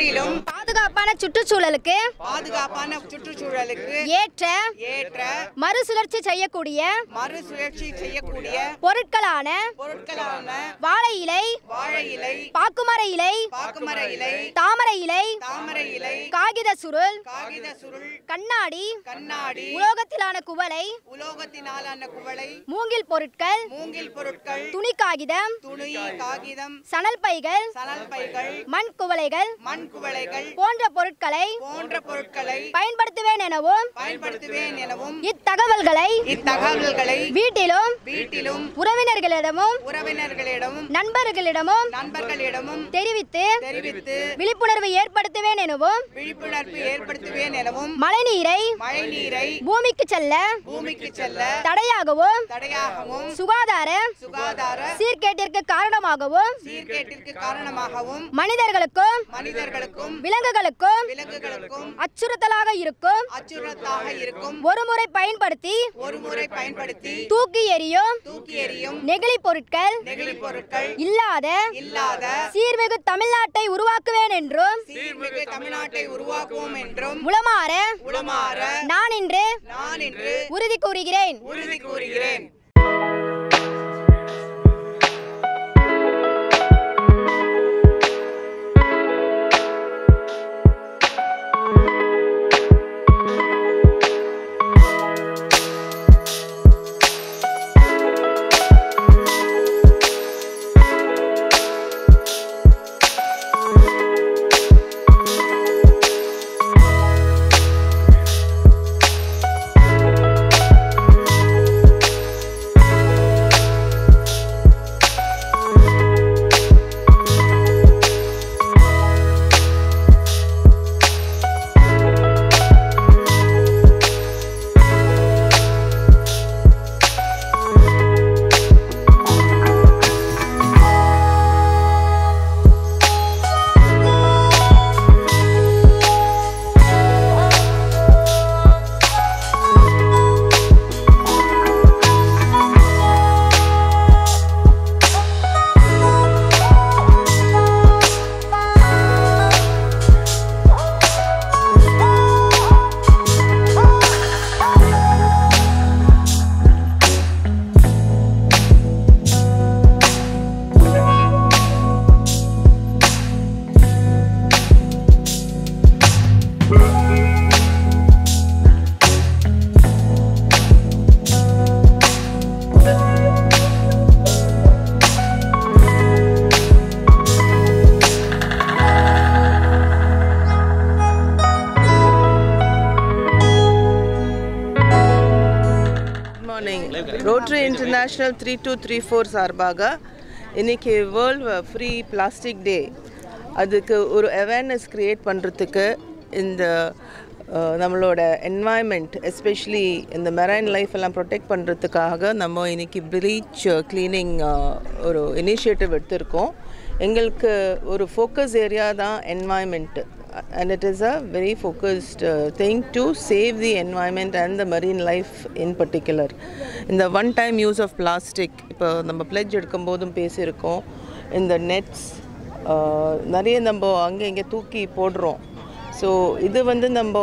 முற்றிலும் பாதுகாப்பான சுற்றுச்சூழலுக்கு பாதுகாப்பான சுற்றுச்சூழலுக்கு ஏற்ற ஏற்ற மறுசுழற்சி செய்யக்கூடிய மறுசுழற்சி செய்யக்கூடிய பொருட்களான பொருட்களான வாழை இலை வாழை இலை பாக்குமர இலை பாக்குமர இலை தாமரை இலை தாமரை இலை காகித சுருள் காகித சுருள் கண்ணாடி கண்ணாடி உலோகத்திலான குவளை உலோகத்தினாலான குவளை மூங்கில் பொருட்கள் மூங்கில் பொருட்கள் துணி காகிதம் துணி காகிதம் சணல் பைகள் சணல் பைகள் மண் குவளைகள் மண் குவளைகள் போன்ற பொருட்களை போன்ற பொருட்களை பயன்படுத்துவேன் எனவும் பயன்படுத்துவேன் எனவும் இத்தகவல்களை இத்தகவல்களை வீட்டிலும் வீட்டிலும் உறவினர்களிடமும் உறவினர்களிடமும் நண்பர்களிடமும் நண்பர்களிடமும் தெரிவித்து தெரிவித்து விழிப்புணர்வு ஏற்படுத்துவேன் எனவும் விழிப்புணர்வு ஏற்படுத்துவேன் எனவும் மழைநீரை மழைநீரை பூமிக்கு செல்ல பூமிக்கு செல்ல தடையாகவும் தடையாகவும் சுகாதார சுகாதார சீர்கேட்டிற்கு காரணமாகவும் சீர்கேட்டிற்கு காரணமாகவும் மனிதர்களுக்கும் மனிதர்களுக்கும் விலங்குகளுக்கும் விலங்குகளுக்கும் அச்சுறுத்தலாக இருக்கும் அச்சுறுத்தாக இருக்கும் ஒருமுறை பயன்படுத்தி ஒரு முறை பயன்படுத்தி தூக்கி எறியும் தூக்கி எறியும் நெகிழி பொருட்கள் நெகிழி பொருட்கள் இல்லாத இல்லாத சீர்மிகு தமிழ்நாட்டை உருவாக்குவேன் என்றும் சீர்மிகு தமிழ்நாட்டை உருவாக்குவோம் என்றும் உளமாற உளமாற நான் இன்று நான் இன்று உறுதி கூறுகிறேன் உறுதி கூறுகிறேன் good morning rotary international three two three four சார்பாக இன்றைக்கி வேர்ல்ட் ஃப்ரீ பிளாஸ்டிக் டே அதுக்கு ஒரு அவேர்னஸ் க்ரியேட் பண்ணுறதுக்கு இந்த அஹ், நம்மளோட என்வாயன்மெண்ட் எஸ்பெஷலி இந்த மெரைன் லைஃப் எல்லாம் ப்ரொடெக்ட் பண்ணுறதுக்காக நம்ம இன்னைக்கு ப்ளீச் க்ளீனிங் ஒரு இனிஷியேட்டிவ் எடுத்திருக்கோம் எங்களுக்கு ஒரு ஃபோக்கஸ் ஏரியா தான் environment and it is a very focused uh, thing to save the environment and the marine life in particular. இந்த one time use of plastic இப்போ நம்ம பிளெட்ஜ் எடுக்கும்போதும் பேசியிருக்கோம் இந்த நெட்ஸ் நிறைய நம்ம அங்கே இங்கே தூக்கி போடுறோம் ஸோ இது வந்து நம்ம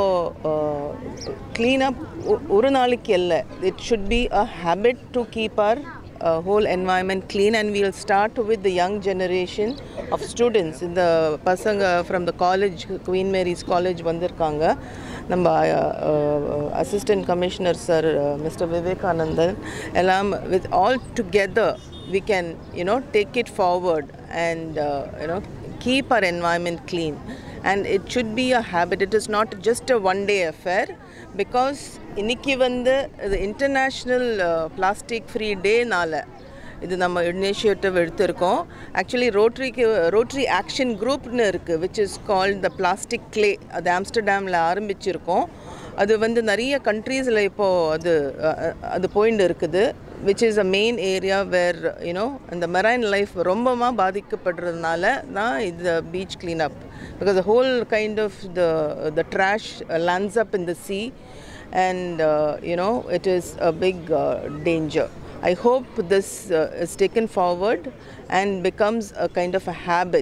க்ளீனாக ஒரு நாளைக்கு இல்லை it should be a habit to keep our whole environment clean and we'll start with the young generation of students இந்த பசங்க from the college Queen Mary's College வந்திருக்காங்க நம்ம assistant commissioner sir mister Vivekanandan எல்லாம் with all together we can you know take it forward and uh, you know keep our environment clean and it should be a habit it is not just a one day affair because இன்னைக்கு வந்து இது international plastic free டேனால இது நம்ம initiative எடுத்திருக்கோம் actually ரோட்ரிக்கு rotary action குரூப்னு இருக்குது which is called the plastic clay அது ஆம்ஸ்டர்டாமில் ஆரம்பிச்சிருக்கோம் அது வந்து நிறைய கண்ட்ரீஸில் இப்போது அது அஹ், அது போயின்னு இருக்குது which is a main area where you know இந்த மெரைன் லைஃப் ரொம்பமாக பாதிக்கப்படுறதுனால தான் இது beach cleanup because the whole kind of the the trash uh, lands up in the sea and uh, you know it is a big uh, danger i hope this uh, is taken forward and becomes a kind of a habit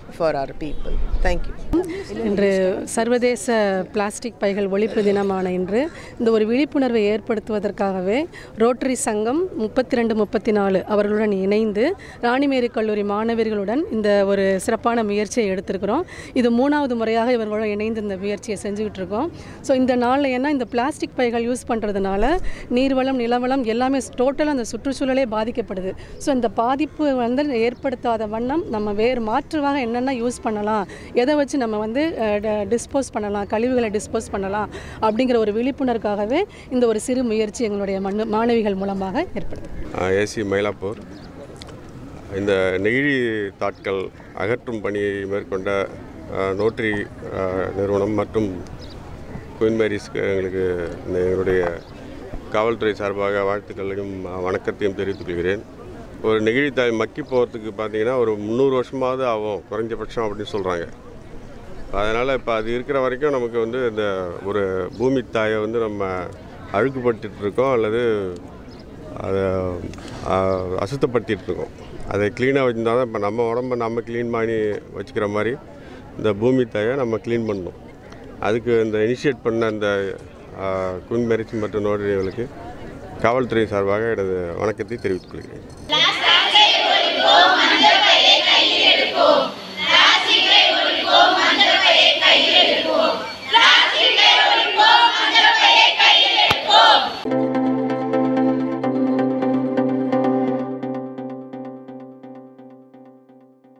for our people. Thank you. இன்று சர்வதேச plastic பைகள் ஒழிப்பு தினமான இன்று இந்த ஒரு விழிப்புணர்வை ஏற்படுத்துவதற்காகவே rotary சங்கம் முப்பத்தி ரெண்டு முப்பத்தி நாலு அவர்களுடன் இணைந்து ராணிமேரி கல்லூரி மாணவர்களுடன் இந்த ஒரு சிறப்பான முயற்சியை எடுத்திருக்கிறோம் இது மூணாவது முறையாக இவர்களுடன் இணைந்து இந்த முயற்சியை செஞ்சுக்கிட்டு இருக்கோம் ஸோ இந்த நாளில் ஏன்னா இந்த பிளாஸ்டிக் பைகள் யூஸ் பண்ணுறதுனால நீர்வளம் நிலவளம் எல்லாமே டோட்டலாக அந்த சுற்றுச்சூழலே பாதிக்கப்படுது ஸோ இந்த பாதிப்பு வந்து ஏற்படுத்தாத வண்ணம் நம்ம வேறு மாற்றுவாக என்னென்ன யூஸ் பண்ணலாம் எதை வச்சு நம்ம வந்து டிஸ்போஸ் பண்ணலாம் கழிவுகளை டிஸ்போஸ் பண்ணலாம் அப்படிங்கிற ஒரு விழிப்புணர்வுக்காகவே இந்த ஒரு சிறு முயற்சி எங்களுடைய மண்ணு மாணவிகள் மூலமாக ஏற்படுது ஏசி மயிலாப்பூர் இந்த நெகிழி தாட்கள் அகற்றும் பணியை மேற்கொண்ட அஹ், நோட்டரி அஹ், நிறுவனம் மற்றும் குயின் மேரிஸ்க்கு எங்களுக்கு இந்த எங்களுடைய காவல்துறை சார்பாக வாழ்த்துக்களையும் அஹ், வணக்கத்தையும் தெரிவித்துக் கொள்கிறேன் ஒரு நெகிழி தாய் மக்கி போகிறதுக்கு பார்த்தீங்கன்னா ஒரு முந்நூறு வருஷமாவது ஆகும் குறைஞ்சபட்சம் அப்படின்னு சொல்கிறாங்க அதனால் இப்போ அது இருக்கிற வரைக்கும் நமக்கு வந்து இந்த ஒரு பூமி தாயை வந்து நம்ம அழுக்குப்படுத்திட்டு இருக்கோம் அல்லது அதை ஆஹ், அசுத்தப்படுத்திட்டு இருக்கோம் அதை க்ளீனாக வச்சுருந்தா தான் இப்போ நம்ம உடம்ப நம்ம க்ளீன் பண்ணி வச்சுக்கிற மாதிரி இந்த பூமி தாயை நம்ம க்ளீன் பண்ணணும் அதுக்கு இந்த இனிஷியேட் பண்ண இந்த குயின் மேரிச் மற்றும் நோடரிகளுக்கு காவல்துறை சார்பாக எனது வணக்கத்தை தெரிவித்துக் கொள்கிறேன்